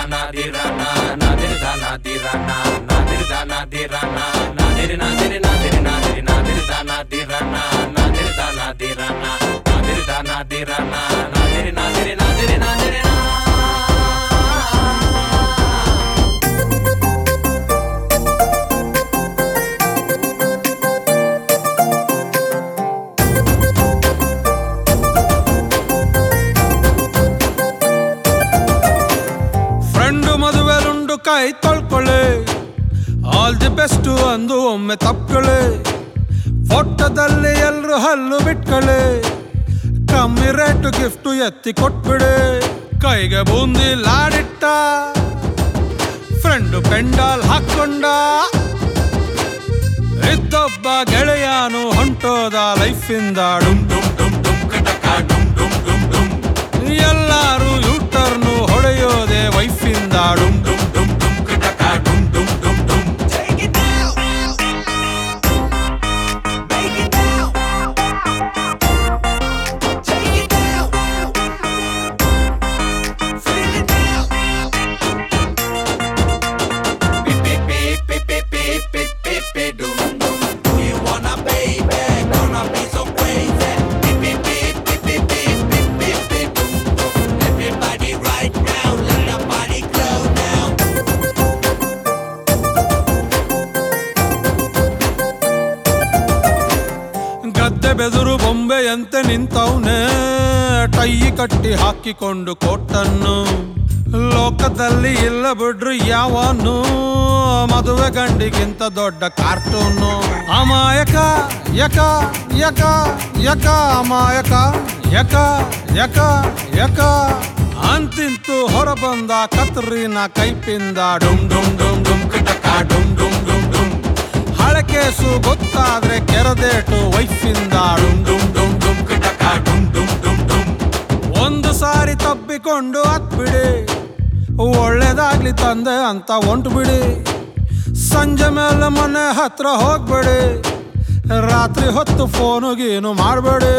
నాదిరనా నాదిరిదా నాదిరనా నాదిరిదా నాదిరనా నాదిరి నాదిరి నాదిరి నాదిరి నాదిరిదా నాదిరనా నాదిరిదా నాదిరనా నాదిరిదా నాదిరనా నాదిరి నాదిరి నాదిరి నాదిరినా friend ಮದುವೆಲುಂಡು ಕೈ ತೊಳ್ಕೊಳ್ಳಿ all the best ಅಂದು ಒಮ್ಮೆ ತಪ್ಕೊಳ್ಳಿ ಫೋಟೋದಲ್ಲಿ ಎಲ್ರು ಹಲ್ಲು ಬಿಟ್ಕೊಳ್ಳಿ ಕಮ್ಮಿ ರೇಟು ಗಿಫ್ಟ್ ಎತ್ತಿ ಕೊಟ್ಬಿಡಿ ಕೈಗೆ ಬೂಂದಿ ಲಾಡಿಟ್ಟ ಫ್ರೆಂಡು ಪೆಂಡಾಲ್ ಹಾಕೊಂಡ ಇದ್ದೊಬ್ಬ ಗೆಳೆಯಾನು ಹೊಂಟೋದ ಲೈಫಿಂದ ಡುಮ್ ಡುಮ್ ಡುಮ್ ಡುಮ್ ಕಟಕ ಡುಮ್ ಡುಮ್ ಡುಮ್ ಡುಮ್ ಎಲ್ಲಾರು ಯೂಟರ್ನು ಹೊಡೆಯೋದೆ ವೈಫಿಂದ ಡುಮ್ ಡುಮ್ ಡುಮ್ ಡುಮ್ ಕಟಕ ಡುಮ್ ಡುಮ್ ಡುಮ್ ಡುಮ್ Take it down. Break it down. Take it down. Feel it down. Beep beep beep beep beep beep beep beep beep dum dum. Do you wanna baby? Gonna be so crazy. Beep beep beep beep beep beep beep beep beep dum dum. Everybody right now, let the party go now. ಗದ್ದೆ ಬೆದರು ಬೊಂಬೆಯಂತೆ ನಿಂತವನೆ tie ಕಟ್ಟಿ ಹಾಕಿಕೊಂಡು ಕೊಟ್ಟನ್ನು ಲೋಕದಲ್ಲಿ ಇಲ್ಲ ಬಿಡ್ರು ಯಾವನು ಮದುವೆ ಗಂಡಿಗಿಂತ ದೊಡ್ಡ cartoon ಅಮಾಯಕ ಯಕ ಯಕ ಯಕ ಅಮಾಯಕ ಯಕ ಯಕ ಯಕ ಅಂತಿಂತು ಹೊರಬಂದ ಕತ್ರಿನ ಕೈಪಿಂದ ಡುಮ್ ಡುಮ್ ಡುಮ್ ಡುಮ್ ಕಟಕ ಡುಮ್ ಡುಮ್ ಡುಮ್ ಡುಮ್ ಹಳೆ ಕೇಸು ಗೊತ್ತಾದ್ರೆ ಕೆರದೇಟು ವೈಫಿಂದ ಡುಮ್ ಡುಮ್ ಡುಮ್ ಡುಮ್ ಕಟಕ ಡುಮ್ ಡುಮ್ ಡುಮ್ ಡುಮ್ ಒಂದು ಸಾರಿ ತಬ್ಬಿಕೊಂಡು ಹತ್ಬಿಡಿ ಒಳ್ಳೇದಾಗ್ಲಿ ತಂದೆ ಅಂತ ಹೊಂಟು ಬಿಡಿ ಸಂಜೆ ಮೇಲೆ ಮನೆ ಹತ್ರ ಹೋಗ್ಬೇಡಿ ರಾತ್ರಿ ಹೊತ್ತು ಫೋನು ಗೀನು ಮಾಡಬೇಡಿ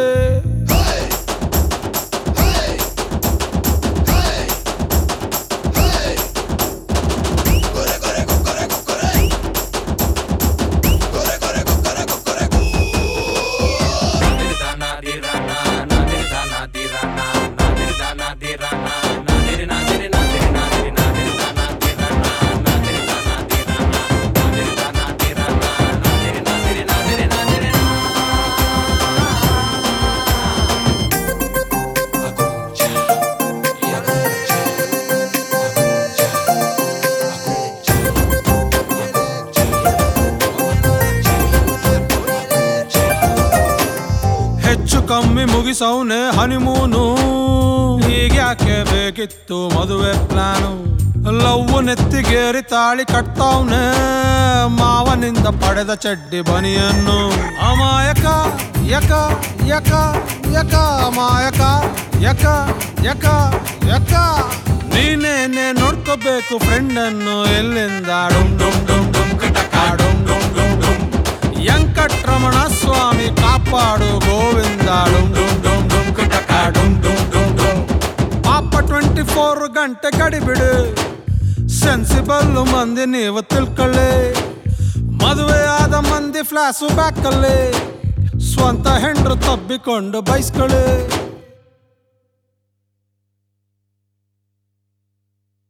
నాదిరిదా నాదిరనా నాదిరిదా నాదిరనా నాదిరిదా నాదిరనా నాదిరి నాదిరి నాదిరి నాదిరి నాదిరిదా నాదిరనా నాదిరిదా నాదిరనా నాదిరిదా నాదిరనా నాదిరి నాదిరి నాదిరి నాదిరినా ಹೆಚ್ಚು ಕಮ್ಮಿ ಮುಗಿಸವನೆ ಹನಿಮೂನು ಹೀಗ್ಯಾಕೆ ಬೇಕಿತ್ತು ಮದುವೆ ಪ್ಲಾನು ಲವ್ ನೆತ್ತಿಗೇರಿ ತಾಳಿ ಕಟ್ತಾವ್ನೆ ಮಾವನಿಂದ ಪಡೆದ ಚಡ್ಡಿ ಬನಿಯನ್ನು ಅಮಾಯಕ ಯಕ ಯಕ ಯಕ ಅಮಾಯಕ ಯಕ ಯಕ ಯಕ ನೀನೇನೆ ನೋಡ್ಕೋಬೇಕು ಫ್ರೆಂಡನ್ನು ಎಲ್ಲಿಂದ ಡುಮ್ ಡುಮ್ ಡುಮ್ ಡುಮ್ ಕಟಕ ಡುಮ್ ಡುಮ್ ಡುಮ್ ಡುಮ್ ವೆಂಕಟ್ರಮಣ ಸ್ವಾಮಿ ಕಾಪಾಡು ಗೋವಿಂದ ಡುಮ್ ಡುಮ್ ಡುಮ್ ಡುಮ್ ಕಟಕ ಡುಮ್ ಡುಮ್ ಡುಮ್ ಡುಮ್ ಪಾಪ ಟ್ವೆಂಟಿ ಫೋರ್ ಗಂಟೆ ಗಡಿಬಿಡು ಸೆನ್ಸಿಬಲ್ ಮಂದಿ ನೀವು ತಿಳ್ಕೊಳ್ಳಿ ಮದುವೆ ಆದ ಮಂದಿ ಫ್ಲಾಸು ಬ್ಯಾಕಲ್ಲಿ ಸ್ವಂತ ಹೆಂಡ್ರು ತಬ್ಬಿಕೊಂಡು ಬೈಸ್ಕೊಳ್ಳಿ